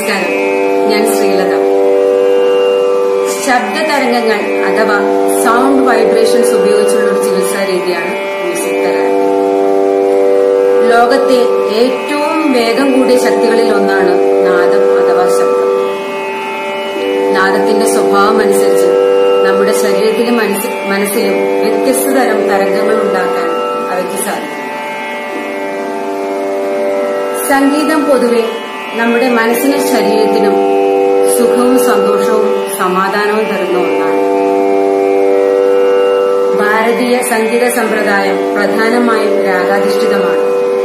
നമസ്കാരം ഞാൻ ശ്രീലത ശബ്ദ തരംഗങ്ങൾ അഥവാ സൗണ്ട് വൈബ്രേഷൻസ് ഉപയോഗിച്ചുള്ള ഒരു ചികിത്സാ രീതിയാണ് മ്യൂസിക് തെറാപ്പി ലോകത്തെ ഏറ്റവും വേഗം കൂടിയ ശക്തികളിൽ ഒന്നാണ് നാദം അഥവാ ശബ്ദം നാദത്തിന്റെ സ്വഭാവം അനുസരിച്ച് നമ്മുടെ ശരീരത്തിലും മനസ്സ്- മനസ്സിലും വ്യത്യസ്ത തരം തരംഗങ്ങൾ ഉണ്ടാക്കാൻ അവയ്ക്ക് സാധിക്കും സംഗീതം പൊതുവെ നമ്മുടെ മനസ്സിനും ശരീരത്തിനും സുഖവും സന്തോഷവും സമാധാനവും തരുന്ന ഒന്നാണ് ഭാരതീയ സംഗീത സമ്പ്രദായം പ്രധാനമായും രാഗാധിഷ്ഠിതമാണ്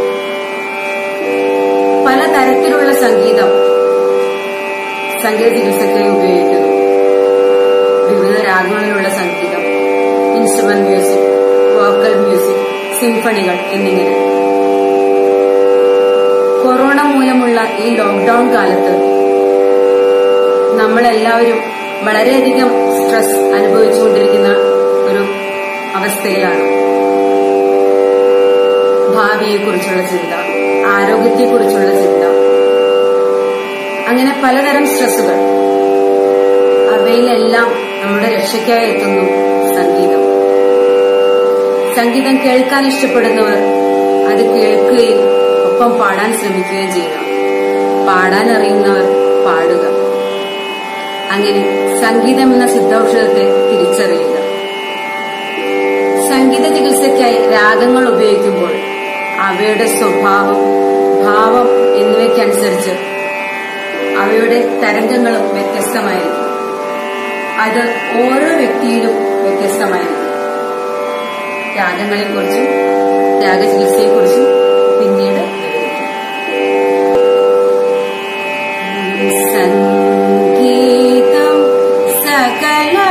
പല തരത്തിലുള്ള സംഗീതം സംഗീത ചികിത്സയ്ക്കായി ഉപയോഗിക്കുന്നു വിവിധ രാഗങ്ങളിലുള്ള സംഗീതം ഇൻസ്ട്രുമെന്റ് മ്യൂസിക് വോക്കൽ മ്യൂസിക് സിംഫണികൾ എന്നിങ്ങനെ കൊറോണ മൂലമുള്ള ഈ ലോക്ക്ഡൌൺ കാലത്ത് നമ്മളെല്ലാവരും വളരെയധികം സ്ട്രെസ് അനുഭവിച്ചുകൊണ്ടിരിക്കുന്ന ഒരു അവസ്ഥയിലാണ് ഭാവിയെക്കുറിച്ചുള്ള ചിന്ത ആരോഗ്യത്തെക്കുറിച്ചുള്ള ചിന്ത അങ്ങനെ പലതരം സ്ട്രെസ്സുകൾ അവയിലെല്ലാം നമ്മുടെ രക്ഷയ്ക്കായി എത്തുന്നു സംഗീതം സംഗീതം കേൾക്കാൻ ഇഷ്ടപ്പെടുന്നവർ അത് കേൾക്കുകയും ഒപ്പം പാടാൻ ശ്രമിക്കുകയും ചെയ്യുക പാടാൻ അറിയുന്നവർ പാടുക അങ്ങനെ സംഗീതം എന്ന സിദ്ധൌഷധത്തെ തിരിച്ചറിയുക സംഗീത ചികിത്സയ്ക്കായി രാഗങ്ങൾ ഉപയോഗിക്കുമ്പോൾ അവയുടെ സ്വഭാവം ഭാവം എന്നിവയ്ക്കനുസരിച്ച് അവയുടെ തരംഗങ്ങളും വ്യത്യസ്തമായിരിക്കും അത് ഓരോ വ്യക്തിയിലും വ്യത്യസ്തമായിരിക്കും രാഗങ്ങളെക്കുറിച്ചും രാഗചികിത്സയെക്കുറിച്ചും പിന്നീട് വിവരിക്കാം സംഗീതം സകല